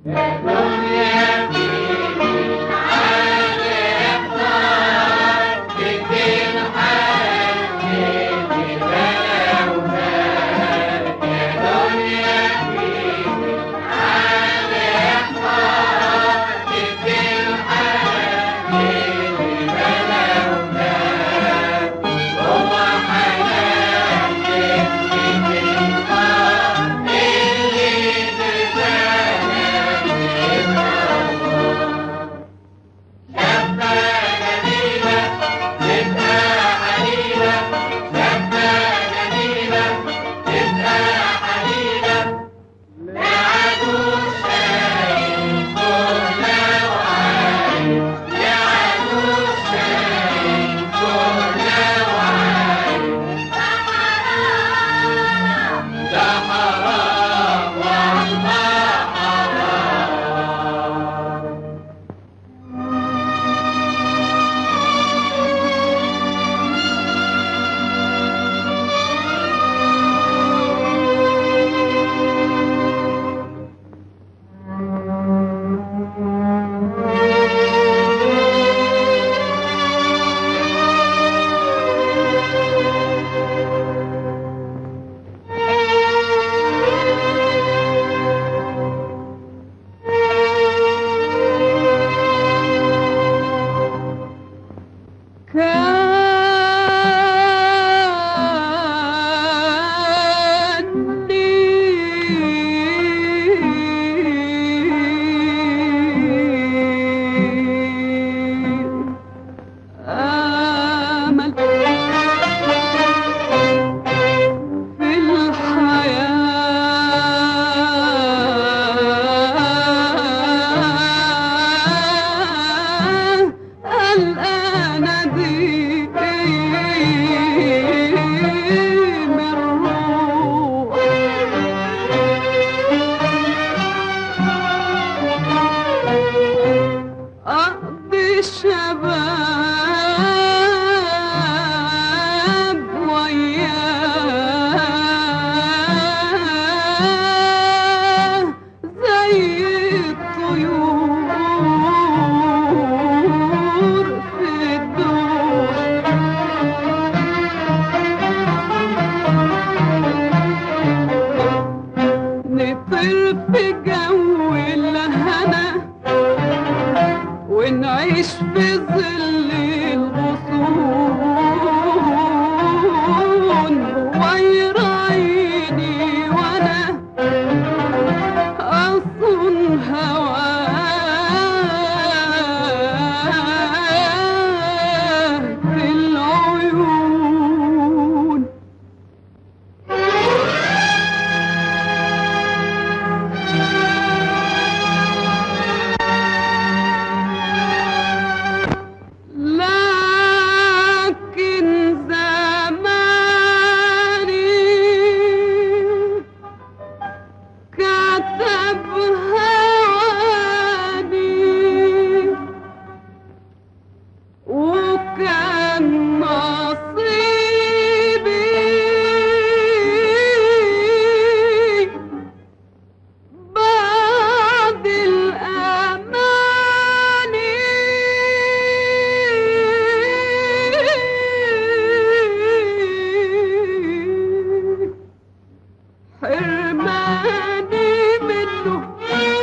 حرماني منه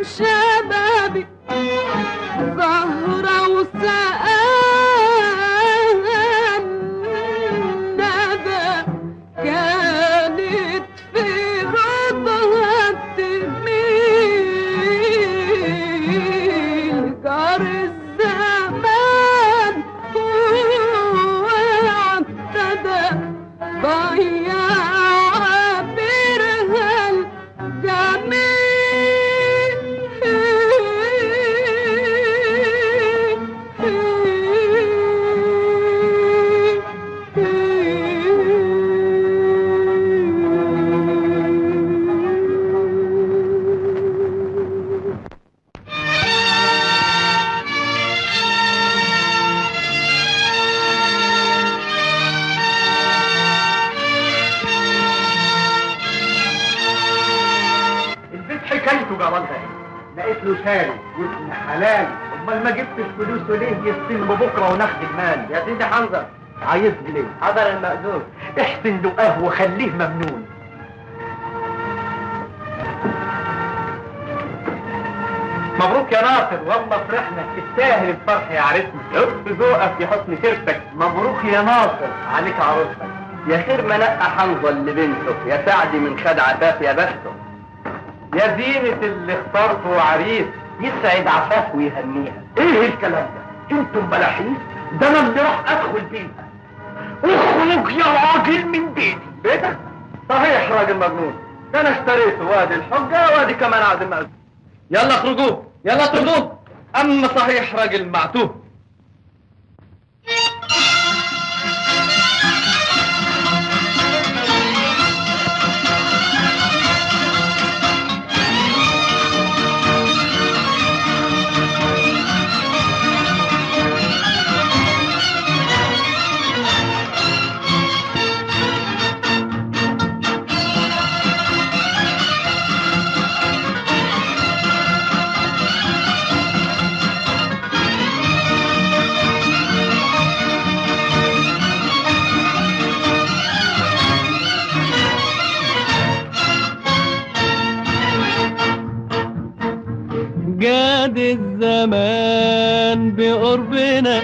شبابي زهرة وسقان ندى كانت في رضها تميل جار الزمان واعتدى ضيع عبرها الجميل البيت حكايته جرالها ايه؟ لقيت له شاري وابن حلال امال ما جبتش فلوسه ليه يستلم بكره وناخد المال يا سيدي حمزه عايزني ليه؟ حضر المأذون احسن له قهوه خليه ممنون مبروك يا ناصر والله فرحنا تستاهل الفرح يا عريسنا يرد ذوقك يا حسن سيرتك مبروك يا ناصر عليك عروستك يا خير ما نقى حنظل لبنته يا سعدي من خد عفاف يا بخته يا زينة اللي اخترته عريس يسعد عفاف ويهنيها ايه الكلام ده انتم بلاحين ده انا اللي راح ادخل بيها اخرج يا راجل من بيتي بيتك صحيح راجل مجنون ده انا اشتريته وادي الحجة وادي كمان عقد المأذون يلا اخرجوا يلا اطردوه اما صحيح راجل معتوه جاد الزمان بقربنا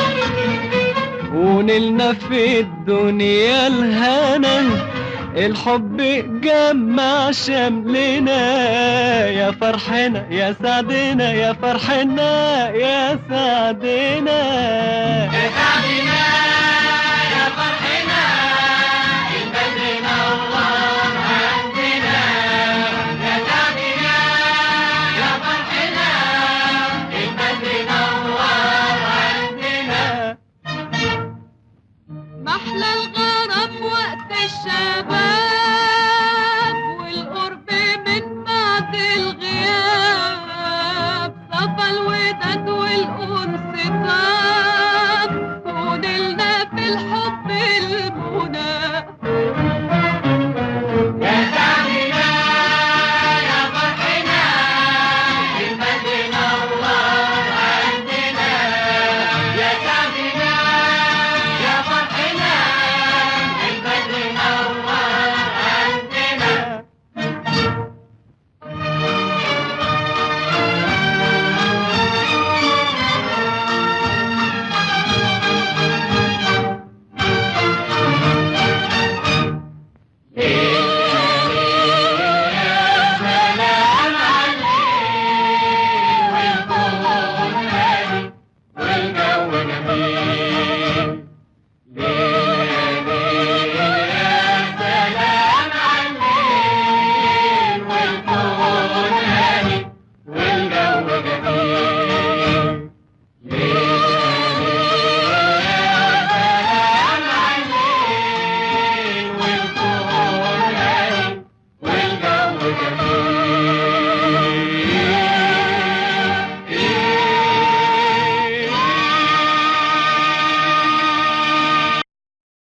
ونلنا في الدنيا الهنا الحب جمع شملنا يا فرحنا يا سعدنا يا فرحنا يا سعدنا يا سعدنا